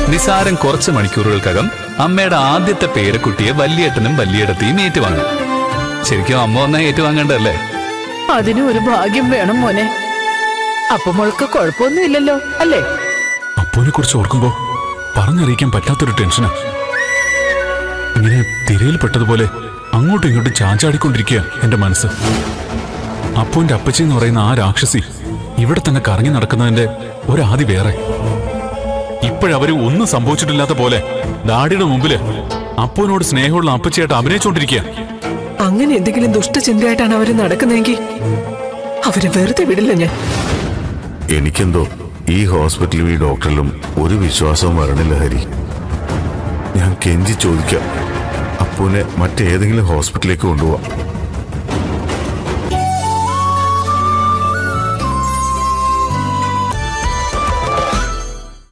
നിസാരം കുറച്ച് മണിക്കൂറുകൾക്കകം അമ്മയുടെ ആദ്യത്തെ പേരക്കുട്ടിയെ വല്യേട്ടനും വല്യേടത്തെയും ഏറ്റുവാങ്ങും ശരിക്കും അമ്മ വന്നാ ഏറ്റുവാങ്ങണ്ടല്ലേ അതിനും ഒരു ഭാഗ്യം വേണം മോനെ അപ്പൊ മോൾക്ക് കുഴപ്പമൊന്നുമില്ലല്ലോ അല്ലേ അപ്പുവിനെ കുറിച്ച് ഓർക്കുമ്പോ പറഞ്ഞറിയിക്കാൻ പറ്റാത്തൊരു ടെൻഷനാ ഇങ്ങനെ തിരയിൽ പെട്ടതുപോലെ അങ്ങോട്ടും ഇങ്ങോട്ടും ചാഞ്ചാടിക്കൊണ്ടിരിക്കുക എന്റെ മനസ്സ് അപ്പുവിന്റെ അപ്പച്ചി എന്ന് പറയുന്ന ആ രാക്ഷസി ഇവിടെ തന്നെ കറങ്ങി നടക്കുന്നതിന്റെ ഒരാദി വേറെ ഇപ്പോഴവര് ഒന്നും സംഭവിച്ചിട്ടില്ലാത്ത പോലെ ഡാഡിയുടെ മുമ്പില് അപ്പുവിനോട് സ്നേഹമുള്ള അപ്പച്ചിയായിട്ട് അഭിനയിച്ചുകൊണ്ടിരിക്കുക അങ്ങനെ എന്തെങ്കിലും ദുഷ്ടചിന്തയായിട്ടാണ് അവര് നടക്കുന്നതെങ്കിൽ അവരെ വെറുതെ വിടില്ല ഞാൻ എനിക്കെന്തോ ഈ ഹോസ്പിറ്റലിലും ഈ ഡോക്ടറിലും ഒരു വിശ്വാസവും വരണില്ല ഹരി ഞാൻ കെഞ്ചി ചോദിക്കാം അപ്പൂനെ മറ്റേതെങ്കിലും ഹോസ്പിറ്റലിലേക്ക് കൊണ്ടുപോവാം